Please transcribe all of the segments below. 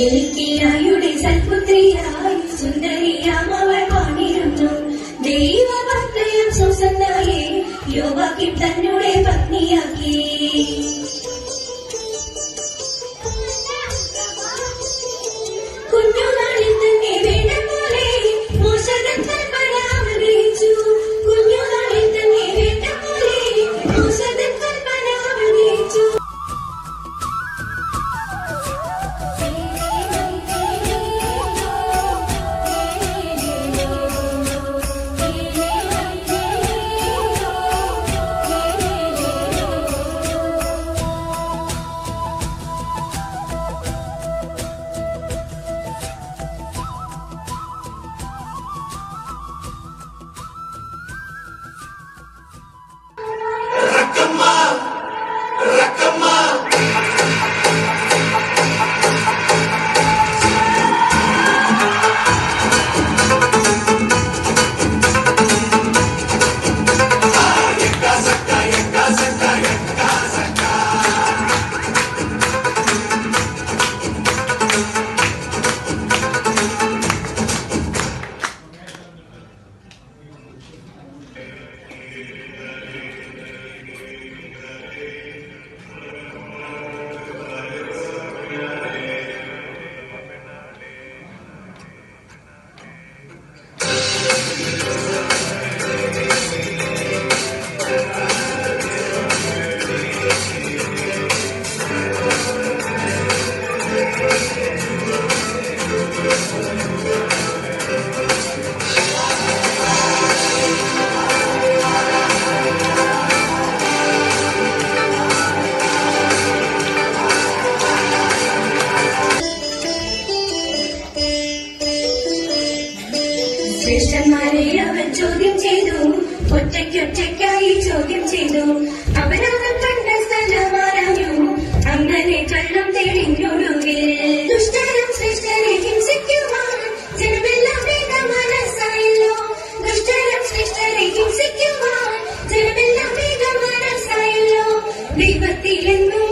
എനിക്കിയായുടെ സൽപുത്രിയായി സുന്ദരിയാം അവൾ വാണിരുന്നു ദൈവഭക്തയും സുസന്നായെ യോവാക്കിം തന്നോടെ പത്നിയാക്കി കുഞ്ഞുനാളിൽ തന്നെ വേണ്ട പോലെ മോശകൻ കൽപ്പന അവതരിച്ചു കുഞ്ഞുനാളിൽ തന്നെ വേണ്ട പോലെ മോശകൻ കൽപ്പന അവതരിച്ചു ശ്രേഷ്ഠന്മാരെ അവൻ ചോദ്യം ചെയ്തു ഒറ്റയ്ക്കൊറ്റയ്ക്കായി ചോദ്യം ചെയ്തു അവനവൻ കണ്ട സ്ഥലമാരാഞ്ഞു അങ്ങനെ കള്ളം തെളിഞ്ഞൊടുവിൽ ദുഷ്ടനും ശ്രേഷ്ഠനെ ഹിംസിക്കുവാൻ ജനമെല്ലാം വേഗ മനസ്സായല്ലോ ദുഷ്ടനും ശ്രേഷ്ഠനെ ഹിംസിക്കുവാൻ ജനമെല്ലാം വേഗ മനസ്സായല്ലോ ദൈവത്തിലെന്നും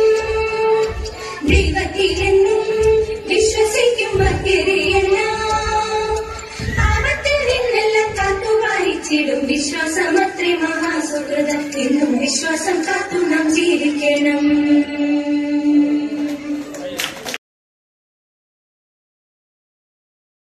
ദൈവത്തിലെന്നും വിശ്വസിക്കും ഭക്തരെയെല്ലാം ആപത്തിൽ നിന്നെല്ലാം കാത്തു വായിച്ചിടും വിശ്വാസമത്രേ മഹാസുഹൃതം എന്നും വിശ്വാസം കാത്തു നാം ജീവിക്കണം